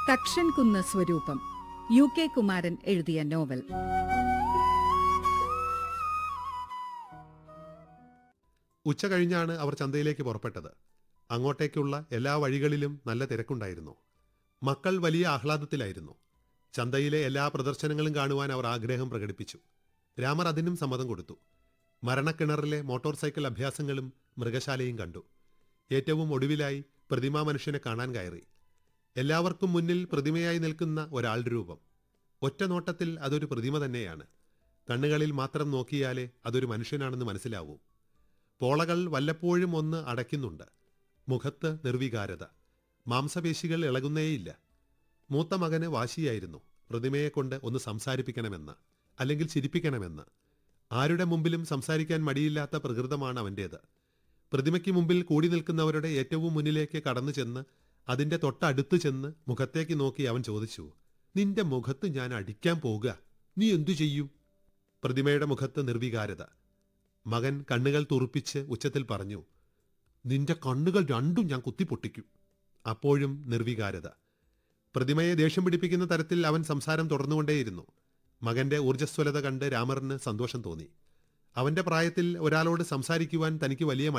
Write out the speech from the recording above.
തക്ഷൻ കുന്ന് സ്വരൂപം U K Kumaran എഴുതിയ നോവൽ ഉച്ച കഴിഞ്ഞാണ് അവർ ചന്തയിലേക്ക് പുറപ്പെട്ടത് അങ്ങോട്ടേക്കുള്ള എല്ലാ വഴികളിലും നല്ല തിരക്കുണ്ടായിരുന്നു മക്കൾ വലിയ ആഹ്ലാദത്തിലായിരുന്നു ചന്തയിലെ എല്ലാ പ്രദർശനങ്ങളും കാണുവാൻ അവർ ആഗ്രഹം പ്രകടിപ്പിച്ചു രാമർ അതിനും സമ്മതം കൊടുത്തു മരണക്കിണറിലെ മോട്ടോർ സൈക്കിൾ അഭ്യാസങ്ങളും മൃഗശാലയും കണ്ടു ഏറ്റവും ഒടുവിലായി പ്രതിമാ മനുഷ്യനെ കാണാൻ കയറി എല്ലാവർക്കും മുന്നിൽ പ്രതിമയായി നിൽക്കുന്ന ഒരാളുടെ രൂപം ഒറ്റ നോട്ടത്തിൽ അതൊരു പ്രതിമ തന്നെയാണ് കണ്ണുകളിൽ മാത്രം നോക്കിയാലേ അതൊരു മനുഷ്യനാണെന്ന് മനസ്സിലാവൂ പോളകൾ വല്ലപ്പോഴും ഒന്ന് അടയ്ക്കുന്നുണ്ട് മുഖത്ത് നിർവികാരത മാംസപേശികൾ ഇളകുന്നേയില്ല മൂത്ത മകന് വാശിയായിരുന്നു പ്രതിമയെക്കൊണ്ട് ഒന്ന് സംസാരിപ്പിക്കണമെന്ന് അല്ലെങ്കിൽ ചിരിപ്പിക്കണമെന്ന് ആരുടെ മുമ്പിലും സംസാരിക്കാൻ മടിയില്ലാത്ത പ്രകൃതമാണ് അവൻ്റേത് പ്രതിമയ്ക്ക് മുമ്പിൽ കൂടി നിൽക്കുന്നവരുടെ ഏറ്റവും മുന്നിലേക്ക് കടന്നു ചെന്ന് അതിന്റെ തൊട്ടടുത്ത് ചെന്ന് മുഖത്തേക്ക് നോക്കി അവൻ ചോദിച്ചു നിന്റെ മുഖത്ത് ഞാൻ അടിക്കാൻ പോകുക നീ എന്തു ചെയ്യും പ്രതിമയുടെ മുഖത്ത് നിർവികാരത മകൻ കണ്ണുകൾ തുറുപ്പിച്ച് ഉച്ചത്തിൽ പറഞ്ഞു നിന്റെ കണ്ണുകൾ രണ്ടും ഞാൻ കുത്തിപ്പൊട്ടിക്കും അപ്പോഴും നിർവികാരത പ്രതിമയെ ദേഷ്യം പിടിപ്പിക്കുന്ന തരത്തിൽ അവൻ സംസാരം തുടർന്നുകൊണ്ടേയിരുന്നു മകന്റെ ഊർജ്ജസ്വലത കണ്ട് രാമറിന് സന്തോഷം തോന്നി അവന്റെ പ്രായത്തിൽ ഒരാളോട് സംസാരിക്കുവാൻ തനിക്ക് വലിയ